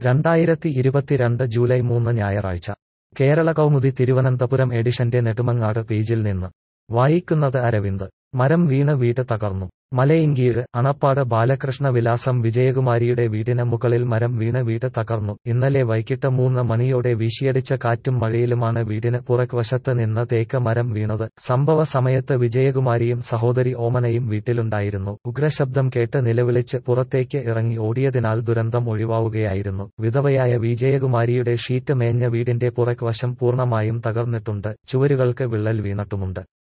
രണ്ടായിരത്തി ഇരുപത്തിരണ്ട് ജൂലൈ മൂന്ന് ഞായറാഴ്ച കേരള കൗമുദി തിരുവനന്തപുരം എഡിഷന്റെ നെടുമങ്ങാട് പേജിൽ നിന്ന് വായിക്കുന്നത് അരവിന്ദ് മരം വീണ് വീട് തകർന്നു മലയിൻകീഴ് അണപ്പാട് ബാലകൃഷ്ണ വിലാസം വിജയകുമാരിയുടെ വീടിന് മുകളിൽ മരം വീണ് വീട് തകർന്നു ഇന്നലെ വൈകിട്ട് മൂന്ന് മണിയോടെ വീശിയടിച്ച കാറ്റും മഴയിലുമാണ് വീടിന് പുറകുവശത്ത് നിന്ന് തേക്ക് മരം വീണത് സംഭവ സമയത്ത് വിജയകുമാരിയും സഹോദരി ഓമനയും വീട്ടിലുണ്ടായിരുന്നു ഉഗ്രശബ്ദം കേട്ട് നിലവിളിച്ച് പുറത്തേക്ക് ഇറങ്ങി ഓടിയതിനാൽ ദുരന്തം ഒഴിവാവുകയായിരുന്നു വിധവയായ വിജയകുമാരിയുടെ ഷീറ്റ് മേഞ്ഞ വീടിന്റെ പുറകുവശം പൂർണ്ണമായും തകർന്നിട്ടുണ്ട് ചുവരുകൾക്ക് വിള്ളൽ വീണിട്ടുമുണ്ട്